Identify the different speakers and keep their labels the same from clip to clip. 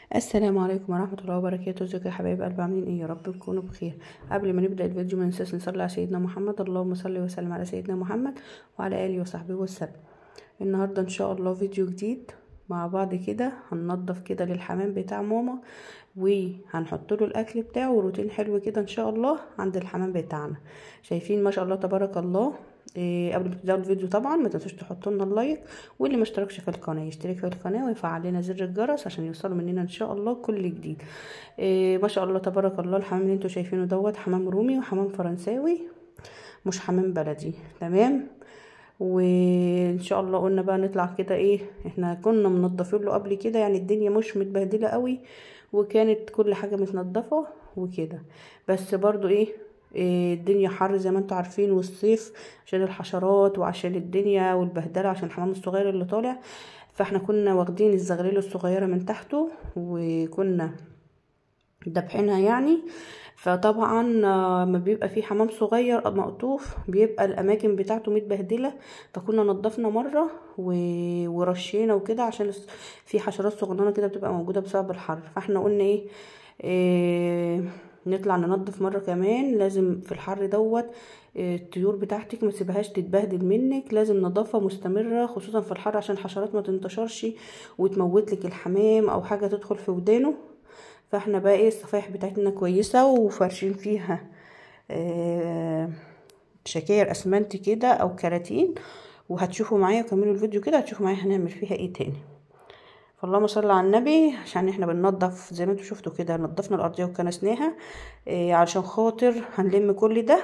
Speaker 1: السلام عليكم ورحمة الله وبركاته ازيكم يا حبايب قلبي عاملين ايه يا رب تكونوا بخير قبل ما نبدأ الفيديو ما ننساش نصلي على سيدنا محمد اللهم صل وسلم على سيدنا محمد وعلى آله وصحبه وسلم النهاردة ان شاء الله فيديو جديد مع بعض كده هننضف كده للحمام بتاع ماما وهنحط له الاكل بتاعه وروتين حلو كده ان شاء الله عند الحمام بتاعنا شايفين ما شاء الله تبارك الله إيه قبل ما تبداوا الفيديو طبعا ما تنسوش تحطوا لنا اللايك واللي ما اشتركش في القناه يشترك في القناه ويفعل لنا زر الجرس عشان يوصلوا مننا ان شاء الله كل جديد إيه ما شاء الله تبارك الله الحمام اللي انتوا شايفينه دوت حمام رومي وحمام فرنساوي مش حمام بلدي تمام وان شاء الله قلنا بقى نطلع كده ايه احنا كنا منضفين له قبل كده يعني الدنيا مش متبهدله قوي وكانت كل حاجه متنضفه وكده بس برضو ايه إيه الدنيا حر زي ما انتوا عارفين والصيف عشان الحشرات وعشان الدنيا والبهدله عشان الحمام الصغير اللي طالع فاحنا كنا واخدين الزغليل الصغيره من تحته وكنا دبحينها يعني فطبعا ما بيبقى في حمام صغير مقطوف بيبقى الاماكن بتاعته متبهدله فكنا نضفنا مره ورشينا وكده عشان في حشرات صغننه كده بتبقى موجوده بسبب الحر فاحنا قلنا ايه, إيه نطلع ننضف مره كمان لازم في الحر دوت الطيور بتاعتك ما تسيبهاش تتبهدل منك لازم نظافه مستمره خصوصا في الحر عشان الحشرات ما تنتشرش وتموت لك الحمام او حاجه تدخل في ودانه فاحنا بقى ايه الصفايح بتاعتنا كويسه وفارشين فيها آه شكاير اسمنت كده او كراتين وهتشوفوا معايا كملوا الفيديو كده هتشوفوا معايا هنعمل فيها ايه تاني فاللهم صل على النبي عشان احنا بننضف زي ما انتوا شفتوا كده نضفنا الارضيه وكنسناها إيه علشان خاطر هنلم كل ده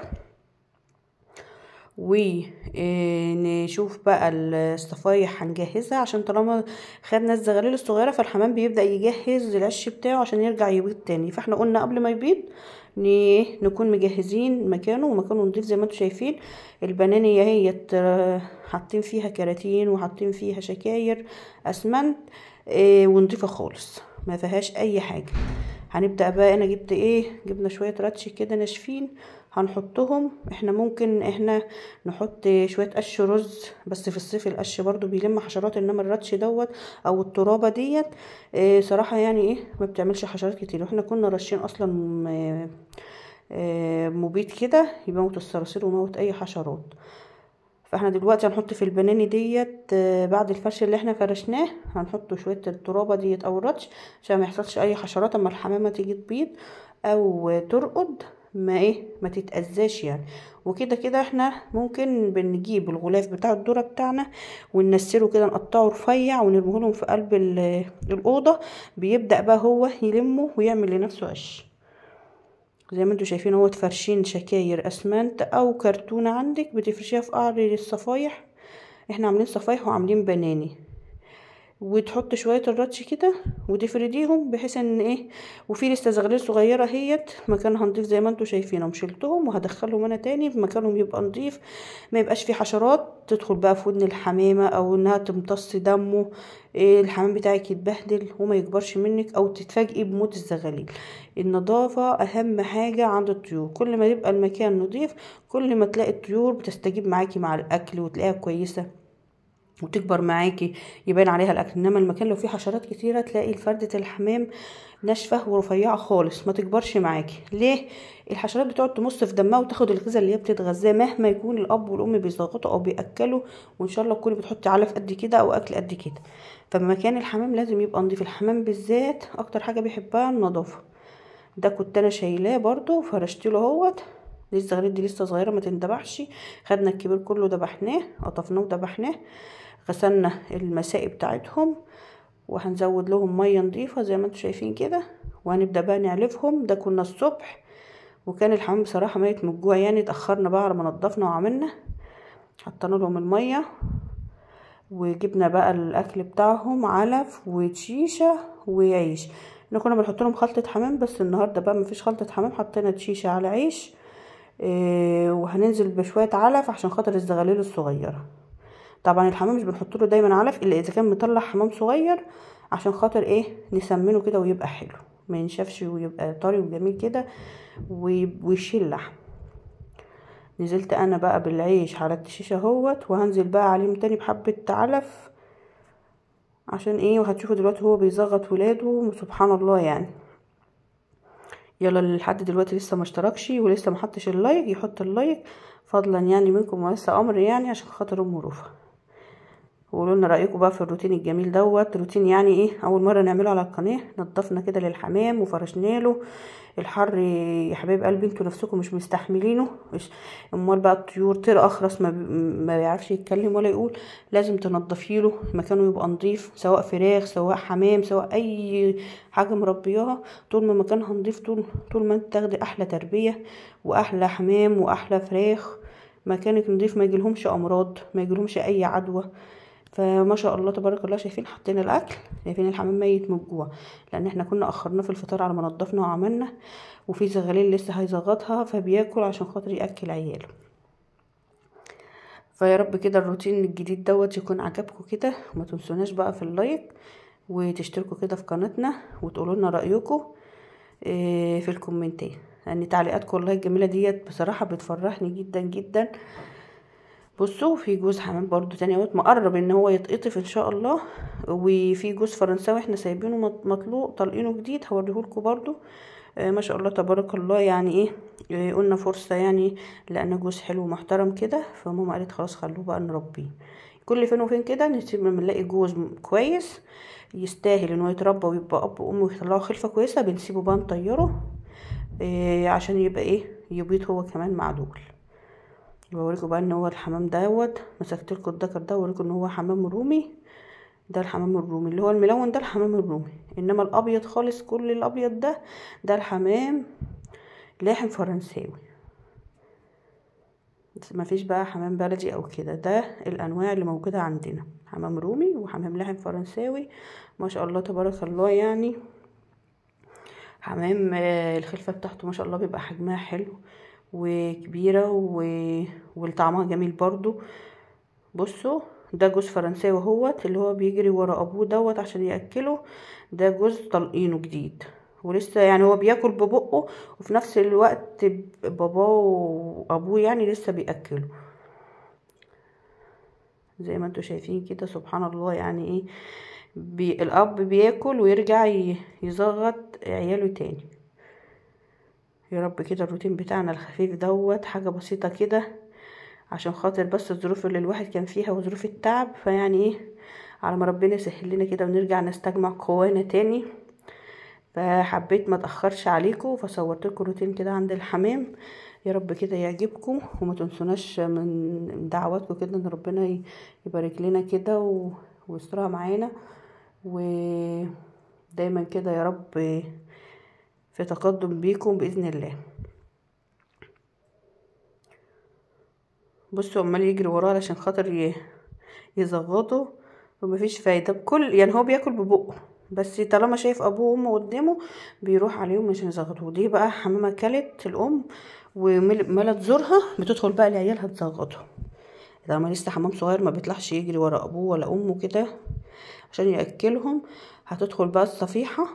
Speaker 1: ونشوف بقى الصفايح هنجهزها عشان طالما خدنا الزغاليل الصغيره فالحمام بيبدا يجهز العش بتاعه عشان يرجع يبيض تاني فاحنا قلنا قبل ما يبيض نكون مجهزين مكانه ومكانه نضيف زي ما انتم شايفين البنانيه هي حاطين فيها كراتين وحاطين فيها شكاير اسمنت إيه ونضيفه خالص ما فيهاش اي حاجه هنبدا بقى انا جبت ايه جبنا شويه راتش كده ناشفين هنحطهم احنا ممكن احنا نحط شويه قش رز بس في الصيف القش برضو بيلم حشرات انما الراتش دوت او الترابه ديت إيه صراحه يعني ايه ما بتعملش حشرات كتير واحنا كنا راشين اصلا إيه إيه مبيد كده يموت الصراصير ويموت اي حشرات فاحنا دلوقتي هنحط في البناني ديت بعد الفرش اللي احنا فرشناه هنحط شويه الترابه ديت او الراتش عشان ما يحصلش اي حشرات اما الحمامه تيجي تبيض او ترقد ما ايه ما تتأذاش يعني وكده كده احنا ممكن بنجيب الغلاف بتاع الذره بتاعنا وننسله كده نقطعه رفيع ونرميه لهم في قلب الاوضه بيبدا بقى هو يلمه ويعمل لنفسه قش زي ما انتوا شايفين اهوت فرشين شكاير اسمنت او كرتونه عندك بتفرشيها في قعر الصفايح احنا عاملين صفايح وعاملين بناني وتحط شويه الراتش كده وتفرديهم بحيث ان ايه وفي لسه زغلول صغيره اهيت مكانها نضيف زي ما انتوا شايفينهم شلتهم وهدخلهم انا تاني في مكانهم يبقى نضيف ما يبقاش في حشرات تدخل بقى في ودن الحمامه او انها تمتص دمه إيه الحمام بتاعك يتبهدل وما يكبرش منك او تتفاجئي بموت الزغاليل النظافه اهم حاجه عند الطيور كل ما يبقى المكان نضيف كل ما تلاقي الطيور بتستجيب معاكي مع الاكل وتلاقيها كويسه وتكبر معاكي يبان عليها الاكل انما المكان لو فيه حشرات كتيره تلاقي فردة الحمام ناشفه ورفيعه خالص ما تكبرش معاكي ليه الحشرات بتقعد تمص في دمها وتاخد الغذاء اللي هي بتتغذاه مهما يكون الاب والام بيضغطوا او بياكلوا وان شاء الله تكوني بتحطي علف قد كده او اكل قد كده فمكان الحمام لازم يبقى نضيف الحمام بالذات اكتر حاجه بيحبها النظافه ده كنت انا شايلاه برضو فرشت له اهوت لسه الزغاليل دي لسه صغيره ما تندبحش خدنا الكبير كله دبحناه قطفناه ودبحناه غسلنا المسائي بتاعتهم وهنزود لهم ميه نظيفه زي ما انتم شايفين كده وهنبدا بقى نعلفهم ده كنا الصبح وكان الحمام بصراحه ميت من الجوع يعني اتاخرنا بقى على ما نضفنا وعملنا حطينا لهم الميه وجبنا بقى الاكل بتاعهم علف وشيشه وعيش احنا كنا بنحط لهم خلطه حمام بس النهارده بقى مفيش خلطه حمام حطينا شيشه على عيش إيه وهننزل بشويه علف عشان خاطر الزغاليل الصغيره طبعا الحمام مش بنحط له دايما علف الا اذا كان مطلع حمام صغير عشان خاطر ايه نسمنه كده ويبقى حلو ما ينشفش ويبقى طري وجميل كده ويشيل لحم نزلت انا بقى بالعيش على الشيشه اهوت وهنزل بقى عليهم تاني بحبه علف عشان ايه وهتشوفوا دلوقتي هو بيزغط ولاده سبحان الله يعني يلا اللي لحد دلوقتي لسه ما اشتركش ولسه ما حطش اللايك يحط اللايك فضلا يعني منكم وليس امر يعني عشان خاطر ام رفا وقولوا لنا رايكم بقى في الروتين الجميل دوت روتين يعني ايه اول مره نعمله على القناه نضفنا كده للحمام وفرشنا له الحر يا حبايب قلبي انتوا نفسكم مش مستحملينه مش امال بقى الطيور طير اخرس ما, ما بيعرفش يتكلم ولا يقول لازم تنضفي له مكانه يبقى نظيف سواء فراخ سواء حمام سواء اي حاجه مربياها طول ما مكانها نظيف طول طول ما انت تاخدي احلى تربيه واحلى حمام واحلى فراخ مكانك نظيف ما يجيلهمش امراض ما يجيلهمش اي عدوى فما شاء الله تبارك الله شايفين حطينا الاكل شايفين الحمام ميت من الجوع لان احنا كنا اخرناه في الفطار على ما نضفنا وعملنا وفي زغاليل لسه هيزغطها فبياكل عشان خاطر ياكل عياله فيا رب كده الروتين الجديد دوت يكون عجبكم كده وما تنسوناش بقى في اللايك وتشتركوا كده في قناتنا وتقولوا لنا رايكم في الكومنتات لان يعني تعليقاتكم والله الجميله ديت بصراحه بتفرحني جدا جدا بصوا في جوز حمام برضو تاني اهوت مقرب ان هو يتقطف ان شاء الله وفي جوز فرنساوي احنا سايبينه مطلوق طالقينه جديد هوريهولكوا برضو آه ما شاء الله تبارك الله يعني ايه آه قلنا فرصة يعني لان جوز حلو ومحترم كده فماما قالت خلاص خلوه بقى نربيه كل فين وفين كده نسيب لما نلاقي جوز كويس يستاهل ان هو يتربى ويبقى اب وام ويطلعوا خلفة كويسة بنسيبه بقى نطيره آه عشان يبقى ايه يبيض هو كمان مع دول بوريكم بقى ان هو الحمام دوت مسكت لكم الذكر ده اوريكم ان هو حمام رومي ده الحمام الرومي اللي هو الملون ده الحمام الرومي انما الابيض خالص كل الابيض ده ده الحمام لاحم فرنساوي ما فيش بقى حمام بلدي او كده ده الانواع اللي موجوده عندنا حمام رومي وحمام لاحم فرنساوي ما شاء الله تبارك الله يعني حمام الخلفه بتاعته ما شاء الله بيبقى حجمها حلو وكبيرة و... وطعمها جميل برضو بصوا ده جوز فرنساوي اهوت اللي هو بيجري ورا ابوه دوت عشان ياكله ده جوز طلقينه جديد ولسه يعني هو بياكل ببقه وفي نفس الوقت باباه وابوه يعني لسه بياكله زي ما انتوا شايفين كده سبحان الله يعني ايه بي الاب بياكل ويرجع يزغط عياله تاني يا رب كده الروتين بتاعنا الخفيف دوت حاجة بسيطة كده عشان خاطر بس الظروف اللي الواحد كان فيها وظروف التعب فيعني ايه على ما ربنا يسهل لنا كده ونرجع نستجمع قوانا تاني فحبيت ما اتاخرش عليكم فصورت لكم روتين كده عند الحمام يا رب كده يعجبكم وما تنسوناش من دعواتكم كده ان ربنا يبارك لنا كده و... ويسترها معانا ودايما كده يا رب في تقدم بيكم باذن الله بصوا عمال يجري وراه علشان خاطر يزغطه ومفيش فايده بكل يعني هو بياكل ببقه بس طالما شايف ابوه وامه قدامه بيروح عليهم عشان يزغطوه دي بقى حمامه كلت الام وملت زورها بتدخل بقى لعيالها تزغطه طالما لسه حمام صغير ما بيطلعش يجري ورا ابوه ولا امه كده عشان ياكلهم هتدخل بقى الصفيحه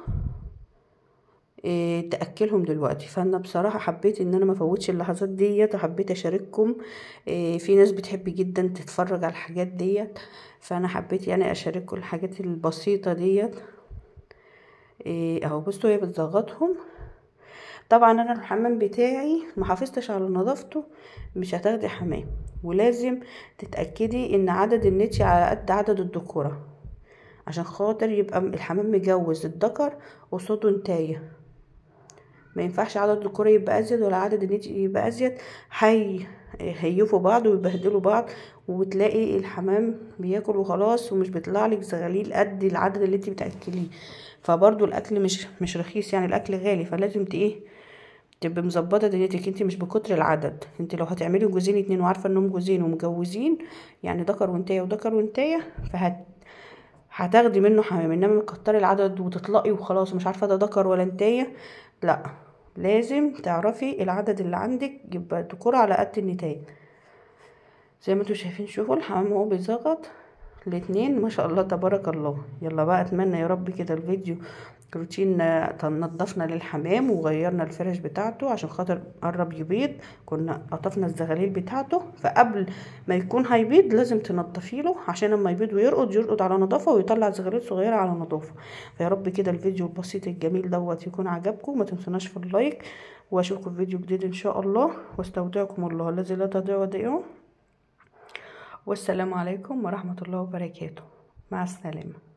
Speaker 1: إيه تاكلهم دلوقتي فانا بصراحه حبيت ان انا ما فوتش اللحظات ديت وحبيت اشارككم إيه في ناس بتحب جدا تتفرج على الحاجات ديت فانا حبيت يعني اشارككم الحاجات البسيطه ديت إيه اهو بصوا هي بتزغطهم طبعا انا الحمام بتاعي ما حافظتش على نظافته مش هتاخدي حمام ولازم تتاكدي ان عدد النتي على قد عدد الذكوره عشان خاطر يبقى الحمام مجوز الذكر قصاده نتايه ما ينفعش عدد الذكور يبقى ازيد ولا عدد النتي يبقى ازيد هي هيفوا بعض ويبهدلوا بعض وتلاقي الحمام بياكل وخلاص ومش بيطلع لك زغاليل قد العدد اللي انت بتاكليه فبرضو الاكل مش مش رخيص يعني الاكل غالي فلازم ت ايه تبقى مظبطه دنيتك انت مش بكتر العدد انت لو هتعملي جوزين اتنين وعارفه انهم جوزين ومجوزين يعني ذكر وانتايه وذكر وانتايه فهت هتاخدي منه حمام انما مكتري العدد وتطلقي وخلاص مش عارفه ده ذكر ولا انتايه لا لازم تعرفي العدد اللي عندك يبقى الذكور على قد النتايه زي ما انتوا شايفين شوفوا الحمام هو بيزغط الاتنين ما شاء الله تبارك الله يلا بقى اتمنى يا رب كده الفيديو روتين آه، نضفنا للحمام وغيرنا الفرش بتاعته عشان خاطر قرب يبيض كنا قطفنا الزغاليل بتاعته فقبل ما يكون هيبيض لازم تنضفي له عشان لما يبيض ويرقد يرقد على نظافه ويطلع زغاليل صغيره على نظافه فيا رب كده الفيديو البسيط الجميل دوت يكون عجبكم ما تنسوناش في اللايك واشوفكم في فيديو جديد ان شاء الله واستودعكم الله الذي لا تضيع ودائعه والسلام عليكم ورحمه الله وبركاته مع السلامه